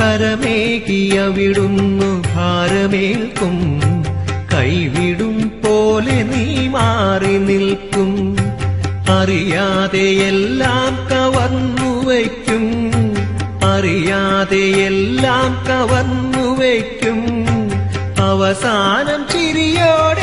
കരമേകിയവിടുന്നു ഭാരമേൽക്കും കൈവിടും പോലെ നീ മാറി നിൽക്കും അറിയാതെയെല്ലാം കവർന്നു വയ്ക്കും അറിയാതെയെല്ലാം കവർന്നു വയ്ക്കും അവസാനം ചിരിയോടെ